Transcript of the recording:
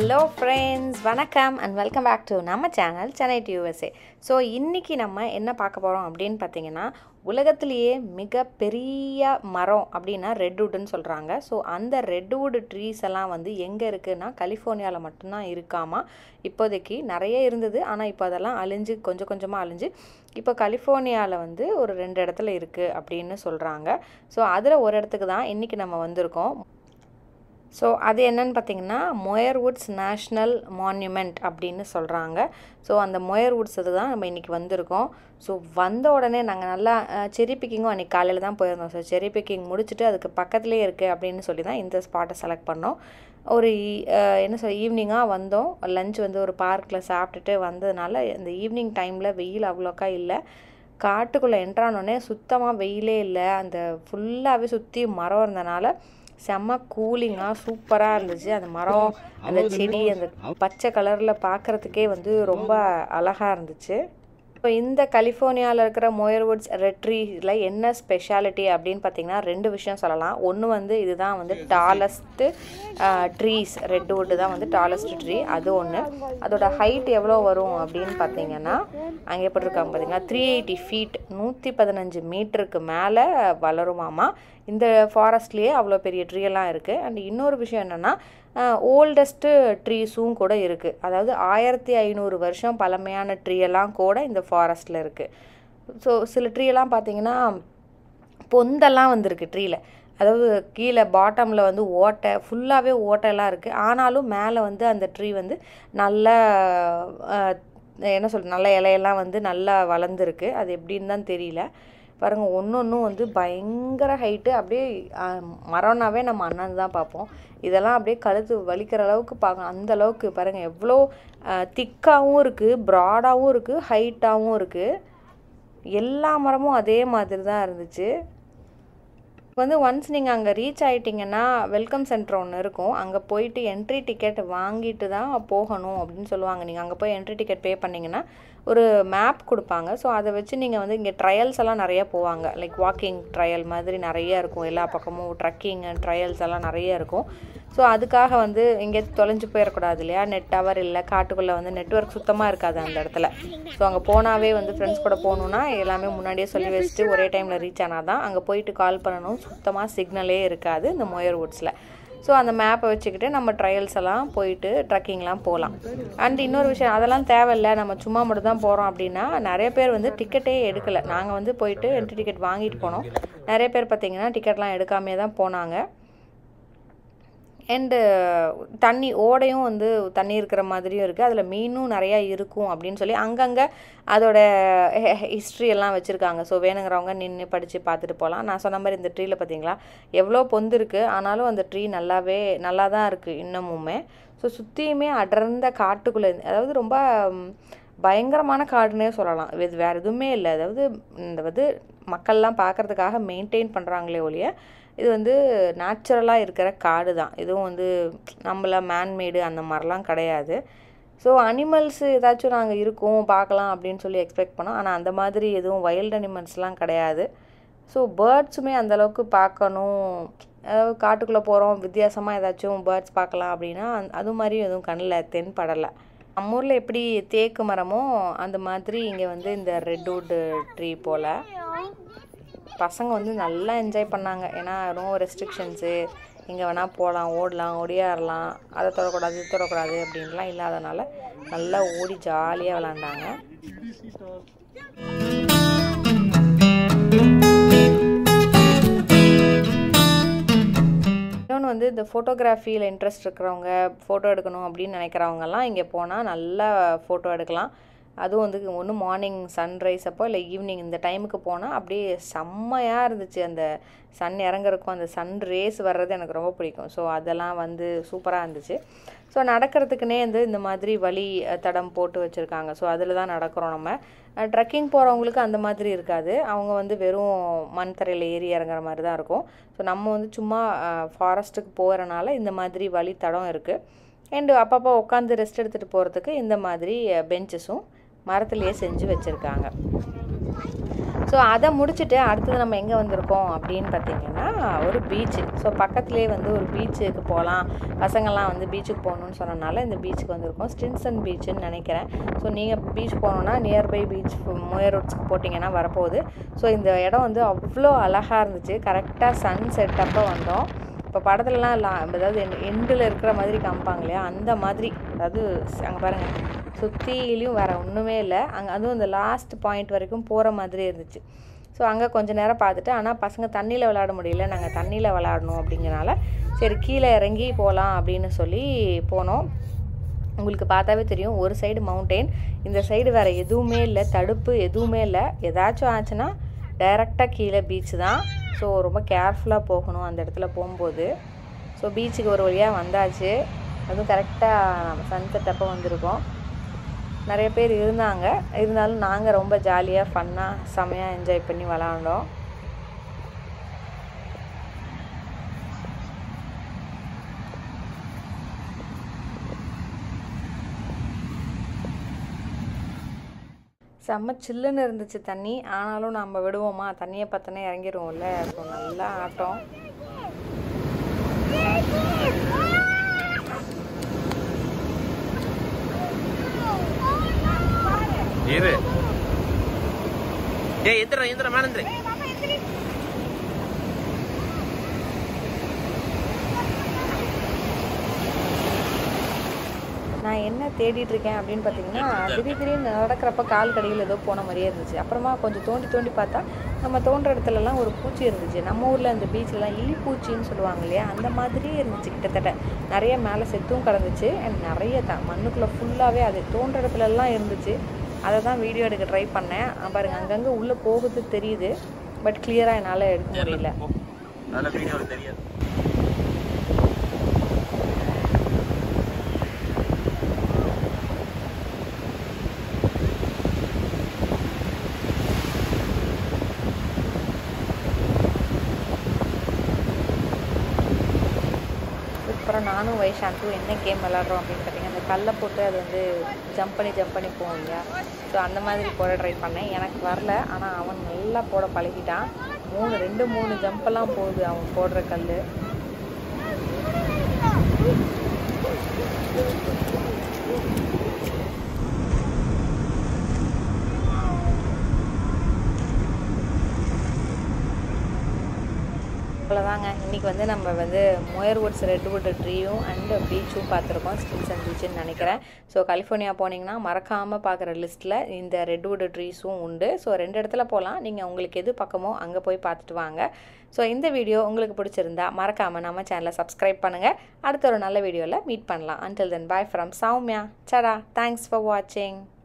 hello friends வணக்கம் and welcome back to நம்ம channel Chennai to USA so இன்றைக்கி நம்ம என்ன பார்க்க போகிறோம் அப்படின்னு பார்த்தீங்கன்னா உலகத்திலேயே மிக பெரிய மரம் அப்படின்னா ரெட்வுட்னு சொல்கிறாங்க ஸோ அந்த ரெட்வுட் ட்ரீஸ் எல்லாம் வந்து எங்கே இருக்குன்னா கலிஃபோர்னியாவில் மட்டும்தான் இருக்காமா இப்போதைக்கு நிறைய இருந்தது ஆனால் இப்போ அதெல்லாம் அழிஞ்சு கொஞ்சம் கொஞ்சமாக அழிஞ்சு இப்போ கலிஃபோர்னியாவில் வந்து ஒரு ரெண்டு இடத்துல இருக்குது அப்படின்னு சொல்கிறாங்க ஸோ அதில் ஒரு இடத்துக்கு தான் இன்றைக்கி நம்ம வந்திருக்கோம் ஸோ அது என்னன்னு பார்த்தீங்கன்னா மொயர்வுட்ஸ் நேஷ்னல் மான்யூமெண்ட் அப்படின்னு சொல்கிறாங்க ஸோ அந்த மொயர்வுட்ஸ் அது தான் நம்ம இன்றைக்கி வந்திருக்கோம் ஸோ வந்த உடனே நாங்கள் நல்லா செரி பிக்கிங்கும் அன்றைக்கி காலையில் தான் போயிருந்தோம் ஸோ செரி பிக்கிங் முடிச்சுட்டு அதுக்கு பக்கத்துலேயே இருக்குது அப்படின்னு சொல்லி தான் இந்த ஸ்பாட்டை செலக்ட் பண்ணோம் ஒரு என்ன சொல் ஈவினிங்காக வந்தோம் லஞ்ச் வந்து ஒரு பார்க்கில் சாப்பிட்டுட்டு வந்ததுனால இந்த ஈவினிங் டைமில் வெயில் அவ்வளோக்கா இல்லை காட்டுக்குள்ளே என்ட்ரானோடனே சுத்தமாக வெயிலே இல்லை அந்த ஃபுல்லாகவே சுற்றி மரம் இருந்தனால செம்ம கூலிங்காக சூப்பராக இருந்துச்சு அந்த மரம் அந்த செடி அந்த பச்சை கலரில் பார்க்குறதுக்கே வந்து ரொம்ப அழகாக இருந்துச்சு இப்போ இந்த கலிஃபோர்னியாவில் இருக்கிற மோயர்வுட்ஸ் ரெட்ரீஸில் என்ன ஸ்பெஷாலிட்டி அப்படின்னு பார்த்தீங்கன்னா ரெண்டு விஷயம் சொல்லலாம் ஒன்று வந்து இதுதான் வந்து டாலஸ்ட்டு ட்ரீஸ் ரெட்வுட்டு தான் வந்து டாலஸ்ட் ட்ரீ அது ஒன்று அதோட ஹைட் எவ்வளோ வரும் அப்படின்னு பார்த்தீங்கன்னா அங்கே எப்படி இருக்காங்க பார்த்தீங்கன்னா த்ரீ எயிட்டி ஃபீட் நூற்றி பதினஞ்சு மீட்டருக்கு மேலே வளருமாமா இந்த ஃபாரஸ்ட்லேயே அவ்வளோ பெரிய ட்ரீ எல்லாம் இருக்குது அண்ட் இன்னொரு விஷயம் என்னென்னா ஓல்டஸ்ட்டு ட்ரீஸும் கூட இருக்குது அதாவது ஆயிரத்தி ஐநூறு வருஷம் பழமையான ட்ரீயெல்லாம் கூட இந்த ஃபாரஸ்ட்டில் இருக்குது ஸோ சில ட்ரீயெல்லாம் பார்த்தீங்கன்னா பொந்தெல்லாம் வந்திருக்கு ட்ரீயில் அதாவது கீழே பாட்டமில் வந்து ஓட்டை ஃபுல்லாகவே ஓட்டையெல்லாம் இருக்குது ஆனாலும் மேலே வந்து அந்த ட்ரீ வந்து நல்லா என்ன சொல் நல்ல இலையெல்லாம் வந்து நல்லா வளர்ந்துருக்கு அது எப்படின்னு தான் தெரியல பாருங்கள் ஒன்று ஒன்றும் வந்து பயங்கர ஹைட்டு அப்படியே மரம்னாவே நம்ம அண்ணன் தான் பார்ப்போம் இதெல்லாம் அப்படியே கழுத்து வலிக்கிற அளவுக்கு பார்க்கலாம் அந்த அளவுக்கு பாருங்கள் எவ்வளோ திக்காகவும் இருக்குது ப்ராடாகவும் இருக்குது ஹைட்டாகவும் இருக்குது எல்லா மரமும் அதே மாதிரி தான் இருந்துச்சு வந்து ஒன்ஸ் நீங்கள் அங்கே ரீச் ஆகிட்டிங்கன்னா வெல்கம் சென்டர் ஒன்று இருக்கும் அங்கே போயிட்டு என்ட்ரி டிக்கெட் வாங்கிட்டு தான் போகணும் அப்படின்னு சொல்லுவாங்க நீங்கள் அங்கே போய் என்ட்ரி டிக்கெட் பே பண்ணிங்கன்னா ஒரு மேப் கொடுப்பாங்க ஸோ அதை வச்சு நீங்கள் வந்து இங்கே ட்ரையல்ஸ் எல்லாம் நிறைய போவாங்க லைக் வாக்கிங் ட்ரையல் மாதிரி நிறைய இருக்கும் எல்லா பக்கமும் ட்ரக்கிங் ட்ரையல்ஸ் எல்லாம் நிறைய இருக்கும் ஸோ அதுக்காக வந்து இங்கே தொலைஞ்சு போயிடக்கூடாது இல்லையா நெட் டவர் இல்லை காட்டுக்குள்ளே வந்து நெட்ஒர்க் சுத்தமாக இருக்காது அந்த இடத்துல ஸோ அங்கே போனாவே வந்து ஃப்ரெண்ட்ஸ் கூட போகணுன்னா எல்லாமே முன்னாடியே சொல்லி வச்சுட்டு ஒரே டைமில் ரீச் ஆனால் தான் அங்கே போயிட்டு கால் பண்ணணும் சுத்தமாக சிக்னலே இருக்காது இந்த மொயர் வுட்ஸில் ஸோ அந்த மேப்பை வச்சுக்கிட்டு நம்ம ட்ரையல்ஸ் எல்லாம் போயிட்டு ட்ரக்கிங்லாம் போகலாம் அண்ட் இன்னொரு விஷயம் அதெல்லாம் தேவையில்லை நம்ம சும்மா மட்டும் தான் போகிறோம் அப்படின்னா நிறைய பேர் வந்து டிக்கெட்டே எடுக்கலை நாங்கள் வந்து போயிட்டு என்ட்ரி டிக்கெட் வாங்கிட்டு போனோம் நிறைய பேர் பார்த்திங்கன்னா டிக்கெட்லாம் எடுக்காமே தான் போனாங்க அண்டு தண்ணி ஓடையும் வந்து தண்ணி இருக்கிற மாதிரியும் இருக்குது அதில் மீனும் நிறையா இருக்கும் அப்படின்னு சொல்லி அங்கங்கே அதோட ஹிஸ்ட்ரி எல்லாம் வச்சுருக்காங்க ஸோ வேணுங்கிறவங்க நின்று படித்து பார்த்துட்டு போகலாம் நான் சொன்ன மாதிரி இந்த ட்ரீயில் பார்த்தீங்களா எவ்வளோ பொந்து இருக்குது ஆனாலும் அந்த ட்ரீ நல்லாவே நல்லா தான் இருக்குது இன்னமுமே ஸோ சுற்றியுமே அடர்ந்த காட்டுக்குள்ளே அதாவது ரொம்ப பயங்கரமான காடுன்னே சொல்லலாம் இது வேறு எதுவுமே இல்லை அதாவது இந்த வந்து மக்கள்லாம் பார்க்குறதுக்காக மெயின்டைன் பண்ணுறாங்களே ஒழிய இது வந்து நேச்சுரலாக இருக்கிற காடு தான் இதுவும் வந்து நம்மள மேன்மேடு அந்த மாதிரிலாம் கிடையாது ஸோ அனிமல்ஸ் ஏதாச்சும் நாங்கள் இருக்கோம் பார்க்கலாம் அப்படின்னு சொல்லி எக்ஸ்பெக்ட் பண்ணோம் ஆனால் அந்த மாதிரி எதுவும் வைல்டு அனிமல்ஸ்லாம் கிடையாது ஸோ பேர்ட்ஸுமே அந்தளவுக்கு பார்க்கணும் அதாவது காட்டுக்குள்ளே போகிறோம் வித்தியாசமாக ஏதாச்சும் பேர்ட்ஸ் பார்க்கலாம் அப்படின்னா அது மாதிரி எதுவும் கண்ணில் தென்படலை நம்ம ஊரில் எப்படி தேக்கு மரமோ அந்த மாதிரி இங்கே வந்து இந்த ரெட்வுட் ட்ரீ போல் பசங்க வந்து நல்லா என்ஜாய் பண்ணாங்க ஏன்னா நோ ரெஸ்ட்ரிக்ஷன்ஸு எங்கே வேணால் போகலாம் ஓடலாம் ஒடியாடலாம் அதை தொடக்கூடாது இது தொடக்கூடாது அப்படின்லாம் இல்லாதனால நல்லா ஓடி ஜாலியாக விளாண்டாங்க இன்னொன்று வந்து இந்த ஃபோட்டோகிராஃபியில் இன்ட்ரெஸ்ட் இருக்கிறவங்க ஃபோட்டோ எடுக்கணும் அப்படின்னு நினைக்கிறவங்கலாம் இங்கே போனால் நல்லா ஃபோட்டோ எடுக்கலாம் அதுவும் வந்து ஒன்று மார்னிங் சன்ரைஸ் அப்போ இல்லை ஈவினிங் இந்த டைமுக்கு போனால் அப்படியே செம்மையாக இருந்துச்சு அந்த சன் இறங்குறக்கும் அந்த சன் ரேஸ் வர்றது எனக்கு ரொம்ப பிடிக்கும் ஸோ அதெல்லாம் வந்து சூப்பராக இருந்துச்சு ஸோ நடக்கிறதுக்குனே வந்து இந்த மாதிரி வழி தடம் போட்டு வச்சுருக்காங்க ஸோ அதில் தான் நடக்கிறோம் நம்ம ட்ரெக்கிங் போகிறவங்களுக்கு அந்த மாதிரி இருக்காது அவங்க வந்து வெறும் மண் தரையில் ஏறி இறங்குற மாதிரி தான் இருக்கும் ஸோ நம்ம வந்து சும்மா ஃபாரஸ்ட்டுக்கு போகிறனால இந்த மாதிரி வழி தடம் இருக்குது அண்டு அப்பப்போ உட்காந்து ரெஸ்ட் எடுத்துகிட்டு போகிறதுக்கு இந்த மாதிரி பெஞ்சஸும் மரத்துலேயே செஞ்சு வச்சுருக்காங்க ஸோ அதை முடிச்சுட்டு அடுத்தது நம்ம எங்கே வந்திருக்கோம் அப்படின்னு பார்த்தீங்கன்னா ஒரு பீச்சு ஸோ பக்கத்துலேயே வந்து ஒரு பீச்சுக்கு போகலாம் பசங்கள்லாம் வந்து பீச்சுக்கு போகணுன்னு சொன்னனால இந்த பீச்சுக்கு வந்திருக்கோம் ஸ்டின்சன் பீச்சுன்னு நினைக்கிறேன் ஸோ நீங்கள் பீச் போகணுன்னா நியர்பை பீச் மோயர் ரோட்ஸ்க்கு போட்டிங்கன்னா வரப்போகுது ஸோ இந்த இடம் வந்து அவ்வளோ அழகாக இருந்துச்சு கரெக்டாக சன் செட் அப்போ வந்தோம் இப்போ படத்துலலாம் லா அதாவது எண்டில் இருக்கிற மாதிரி காமிப்பாங்க இல்லையா அந்த மாதிரி அதாவது அங்கே பாருங்கள் சுற்றிலையும் வேறு ஒன்றுமே இல்லை அங்கே அதுவும் இந்த லாஸ்ட் பாயிண்ட் வரைக்கும் போகிற மாதிரி இருந்துச்சு ஸோ அங்கே கொஞ்ச நேரம் பார்த்துட்டு ஆனால் பசங்க தண்ணியில் விளையாட முடியல நாங்கள் தண்ணியில் விளையாடணும் அப்படிங்கிறனால சரி கீழே இறங்கி போகலாம் அப்படின்னு சொல்லி போனோம் உங்களுக்கு பார்த்தாவே தெரியும் ஒரு சைடு மவுண்டெயின் இந்த சைடு வேறு எதுவுமே இல்லை தடுப்பு எதுவுமே இல்லை ஏதாச்சும் ஆச்சுன்னா டைரெக்டாக கீழே பீச் தான் ஸோ ரொம்ப கேர்ஃபுல்லாக போகணும் அந்த இடத்துல போகும்போது ஸோ பீச்சுக்கு ஒரு வழியாக வந்தாச்சு அதுவும் கரெக்டாக நம்ம சன்செட் அப்போ வந்திருக்கோம் நிறைய பேர் இருந்தாங்க இருந்தாலும் நாங்கள் ரொம்ப ஜாலியாக ஃபன்னாக செம்மையாக என்ஜாய் பண்ணி விளாண்டோம் செம்ம சில்லுன்னு இருந்துச்சு தண்ணி ஆனாலும் நம்ம விடுவோமா தண்ணியை பார்த்தோன்னே இறங்கிடுவோம்ல ஸோ நல்லா ஆட்டம் இரு ஏய் எந்திர எந்திர மேல எந்திர நான் என்ன தேடிட்டு இருக்கேன் அப்படின்னு பார்த்தீங்கன்னா திடீர் திடீர்னு நடக்கிறப்ப கால் கடியில் ஏதோ போன மாதிரியே இருந்துச்சு அப்புறமா கொஞ்சம் தோண்டி தோண்டி பார்த்தா நம்ம தோன்ற இடத்துலலாம் ஒரு பூச்சி இருந்துச்சு நம்ம ஊரில் அந்த பீச்லலாம் இலி பூச்சின்னு சொல்லுவாங்க இல்லையா அந்த மாதிரியே இருந்துச்சு கிட்டத்தட்ட நிறைய மேலே செத்தும் கிடந்துச்சு அண்ட் நிறைய த மண்ணுக்குள்ளே ஃபுல்லாகவே அது தோன்ற இடத்துலலாம் இருந்துச்சு அதை தான் வீடியோ எடுக்க ட்ரை பண்ணேன் ஆ, பாருங்க அங்கங்கே உள்ளே போகுது தெரியுது பட் கிளியராக என்னால் எடுக்க முடியல அதெல்லாம் வீடியோவில் தெரியாது அப்புறம் நானும் வைஷாந்தும் என்ன கேம் விளாட்றோம் அப்படின்னு பார்த்தீங்கன்னா அந்த கல்லை போட்டு அது வந்து ஜம்ப் பண்ணி ஜம்ப் பண்ணி போகும் இல்லையா ஸோ அந்த மாதிரி போட ட்ரை பண்ணேன் எனக்கு வரல ஆனால் அவன் நல்லா போட பழகிட்டான் மூணு ரெண்டு மூணு ஜம்பெல்லாம் போகுது அவன் போடுற கல் அவ்வளோதாங்க இன்றைக்கி வந்து நம்ம வந்து மொயர்வுட்ஸ் ரெட்வுட் ட்ரீயும் அண்ட் பீச்சும் பார்த்துருக்கோம் ஸ்டில்சன் பீச்சுன்னு நினைக்கிறேன் ஸோ கலிஃபோர்னியா போனீங்கன்னா மறக்காமல் பார்க்குற லிஸ்ட்டில் இந்த ரெட்வுட் ட்ரீஸும் உண்டு ஸோ ரெண்டு இடத்துல போகலாம் நீங்கள் உங்களுக்கு எது பக்கமோ அங்கே போய் பார்த்துட்டு வாங்க ஸோ இந்த வீடியோ உங்களுக்கு பிடிச்சிருந்தா மறக்காமல் நம்ம சேனலை சப்ஸ்கிரைப் பண்ணுங்கள் அடுத்த ஒரு நல்ல வீடியோவில் மீட் பண்ணலாம் until then bye from Soumya Sada thanks for வாட்சிங்